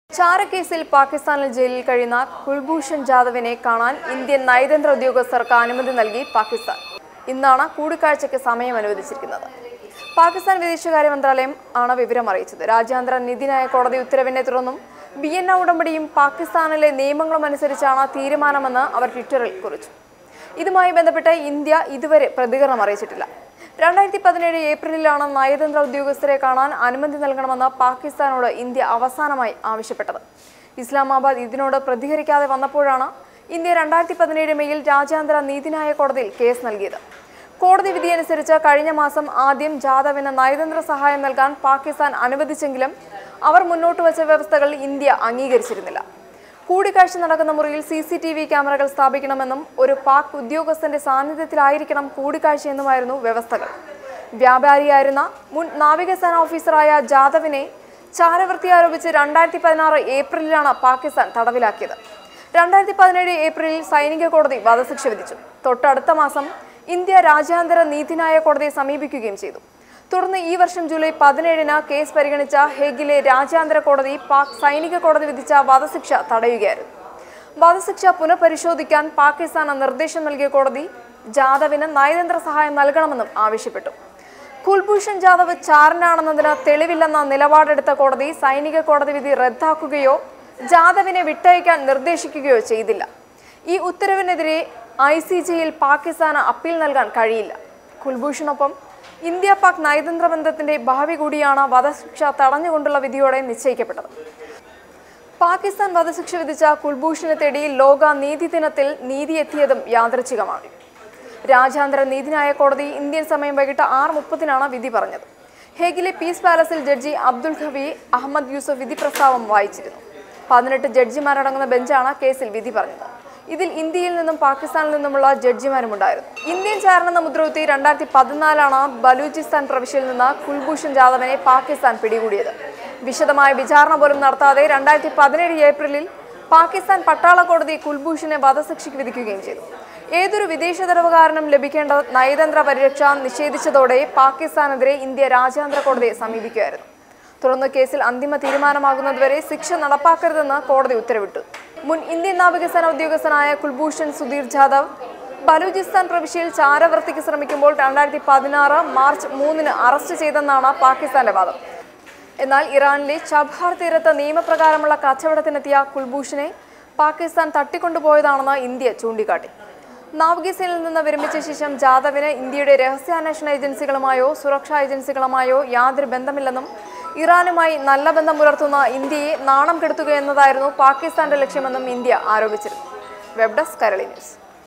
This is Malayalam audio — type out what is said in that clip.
ചാരക്കേസിൽ പാകിസ്ഥാനിൽ ജയിലിൽ കഴിയുന്ന കുൽഭൂഷൺ ജാദവിനെ കാണാൻ ഇന്ത്യൻ നയതന്ത്ര ഉദ്യോഗസ്ഥർക്ക് അനുമതി നൽകി പാകിസ്ഥാൻ ഇന്നാണ് കൂടിക്കാഴ്ചയ്ക്ക് സമയം അനുവദിച്ചിരിക്കുന്നത് പാകിസ്ഥാൻ വിദേശകാര്യ മന്ത്രാലയം ആണ് വിവരം അറിയിച്ചത് രാജ്യാന്തര നീതിന്യായ കോടതി ഉത്തരവിനെ തുടർന്നും ബി എൻ ഉടമ്പടിയും പാകിസ്ഥാനിലെ നിയമങ്ങളും അനുസരിച്ചാണ് തീരുമാനമെന്ന് അവർ ട്വിറ്ററിൽ കുറിച്ചു ഇതുമായി ബന്ധപ്പെട്ട് ഇന്ത്യ ഇതുവരെ പ്രതികരണം അറിയിച്ചിട്ടില്ല രണ്ടായിരത്തി പതിനേഴ് ഏപ്രിലിലാണ് നയതന്ത്ര ഉദ്യോഗസ്ഥരെ കാണാൻ അനുമതി നൽകണമെന്ന് പാകിസ്ഥാനോട് ഇന്ത്യ അവസാനമായി ആവശ്യപ്പെട്ടത് ഇസ്ലാമാബാദ് ഇതിനോട് പ്രതികരിക്കാതെ വന്നപ്പോഴാണ് ഇന്ത്യ രണ്ടായിരത്തി പതിനേഴ് മെയ്യിൽ രാജ്യാന്തര നീതിന്യായ കോടതിയിൽ കേസ് നൽകിയത് കോടതി വിധിയനുസരിച്ച് കഴിഞ്ഞ മാസം ആദ്യം ജാദവിന് നയതന്ത്ര സഹായം നൽകാൻ പാകിസ്ഥാൻ അനുവദിച്ചെങ്കിലും അവർ മുന്നോട്ട് വച്ച വ്യവസ്ഥകൾ ഇന്ത്യ അംഗീകരിച്ചിരുന്നില്ല കൂടിക്കാഴ്ച നടക്കുന്ന മുറിയിൽ സി സി ടി വി ക്യാമറകൾ സ്ഥാപിക്കണമെന്നും ഒരു പാക് ഉദ്യോഗസ്ഥന്റെ സാന്നിധ്യത്തിലായിരിക്കണം കൂടിക്കാഴ്ചയെന്നുമായിരുന്നു വ്യവസ്ഥകൾ വ്യാപാരിയായിരുന്ന മുൻ നാവികസേന ഓഫീസറായ ജാദവിനെ ചാരവൃത്തി ആരോപിച്ച് രണ്ടായിരത്തി പതിനാറ് ഏപ്രിലിലാണ് പാകിസ്ഥാൻ തടവിലാക്കിയത് രണ്ടായിരത്തി പതിനേഴ് ഏപ്രിലിൽ സൈനിക കോടതി വധശിക്ഷ വിധിച്ചു തൊട്ടടുത്ത മാസം ഇന്ത്യ രാജ്യാന്തര നീതിന്യായ കോടതിയെ സമീപിക്കുകയും ചെയ്തു തുടർന്ന് ഈ വർഷം ജൂലൈ പതിനേഴിന് കേസ് പരിഗണിച്ച ഹേഗിലെ രാജ്യാന്തര കോടതി പാക് സൈനിക കോടതി വിധിച്ച വധശിക്ഷ തടയുകയായിരുന്നു വധശിക്ഷ പുനഃപരിശോധിക്കാൻ പാകിസ്ഥാന് നിർദ്ദേശം നൽകിയ കോടതി ജാദവിന് നയതന്ത്ര സഹായം നൽകണമെന്നും ആവശ്യപ്പെട്ടു കുൽഭൂഷൺ ജാദവ് ചാരനാണെന്നതിന് തെളിവില്ലെന്ന നിലപാടെടുത്ത കോടതി സൈനിക കോടതി വിധി റദ്ദാക്കുകയോ ജാദവിനെ വിട്ടയക്കാൻ നിർദ്ദേശിക്കുകയോ ചെയ്തില്ല ഈ ഉത്തരവിനെതിരെ ഐ സി ജിയിൽ പാകിസ്ഥാന് അപ്പീൽ നൽകാൻ കഴിയില്ല കുൽഭൂഷണൊപ്പം ഇന്ത്യ പാക് നയതന്ത്ര ബന്ധത്തിന്റെ ഭാവി കൂടിയാണ് വധശിക്ഷ തടഞ്ഞുകൊണ്ടുള്ള വിധിയോടെ നിശ്ചയിക്കപ്പെട്ടത് പാകിസ്ഥാൻ വധശിക്ഷ വിധിച്ച കുൽഭൂഷണെ തേടി ലോക നീതി ദിനത്തിൽ നീതി എത്തിയതും യാദൃച്ഛികമാണ് രാജ്യാന്തര നീതിന്യായ കോടതി ഇന്ത്യൻ സമയം വൈകിട്ട് ആറ് മുപ്പതിനാണ് വിധി പറഞ്ഞത് ഹേഗിലെ പീസ് പാലസിൽ judge Abdul Qawi Ahmed Yusuf വിധി പ്രസ്താവം വായിച്ചിരുന്നു പതിനെട്ട് ജഡ്ജിമാരടങ്ങുന്ന ബെഞ്ചാണ് കേസിൽ വിധി പറഞ്ഞത് ഇതിൽ ഇന്ത്യയിൽ നിന്നും പാകിസ്ഥാനിൽ നിന്നുമുള്ള ജഡ്ജിമാരുമുണ്ടായിരുന്നു ഇന്ത്യൻ ചാരണെന്ന മുദ്രകുത്തി രണ്ടായിരത്തി പതിനാലാണ് ബലൂചിസ്ഥാൻ പ്രവിശ്യയിൽ നിന്ന് കുൽഭൂഷൺ ജാദവിനെ പാകിസ്ഥാൻ പിടികൂടിയത് വിശദമായ വിചാരണ പോലും നടത്താതെ രണ്ടായിരത്തി പതിനേഴ് ഏപ്രിലിൽ പാകിസ്ഥാൻ പട്ടാള കോടതി കുൽഭൂഷനെ വധശിക്ഷയ്ക്ക് വിധിക്കുകയും ചെയ്തു ഏതൊരു വിദേശ തടവുകാരനും ലഭിക്കേണ്ട നയതന്ത്ര പരിരക്ഷ നിഷേധിച്ചതോടെ പാകിസ്ഥാനെതിരെ ഇന്ത്യ രാജ്യാന്തര കോടതിയെ സമീപിക്കുകയായിരുന്നു തുടർന്ന് കേസിൽ അന്തിമ തീരുമാനമാകുന്നതുവരെ ശിക്ഷ നടപ്പാക്കരുതെന്ന് കോടതി ഉത്തരവിട്ടു മുൻ ഇന്ത്യൻ നാവികസേന ഉദ്യോഗസ്ഥനായ കുൽഭൂഷൺ സുധീർ ജാദവ് ബലൂചിസ്ഥാൻ പ്രവിശ്യയിൽ ചാരവൃത്തിക്ക് ശ്രമിക്കുമ്പോൾ രണ്ടായിരത്തി പതിനാറ് മാർച്ച് മൂന്നിന് അറസ്റ്റ് ചെയ്തെന്നാണ് പാകിസ്ഥാന്റെ വാദം എന്നാൽ ഇറാനിലെ ചബഹാർ തീരത്ത് നിയമപ്രകാരമുള്ള കച്ചവടത്തിനെത്തിയ കുൽഭൂഷനെ പാകിസ്ഥാൻ തട്ടിക്കൊണ്ടുപോയതാണെന്ന് ഇന്ത്യ ചൂണ്ടിക്കാട്ടി നാവികസേനയിൽ നിന്ന് വിരമിച്ച ശേഷം ജാദവിന് ഇന്ത്യയുടെ രഹസ്യാന്വേഷണ ഏജൻസികളുമായോ സുരക്ഷാ ഏജൻസികളുമായോ യാതൊരു ബന്ധമില്ലെന്നും ഇറാനുമായി നല്ല ബന്ധം പുലർത്തുന്ന ഇന്ത്യയെ നാണം കെടുത്തുക എന്നതായിരുന്നു പാകിസ്ഥാന്റെ ലക്ഷ്യമെന്നും ഇന്ത്യ ആരോപിച്ചിരുന്നു വെബ് ഡെസ്ക് കരളി ന്യൂസ്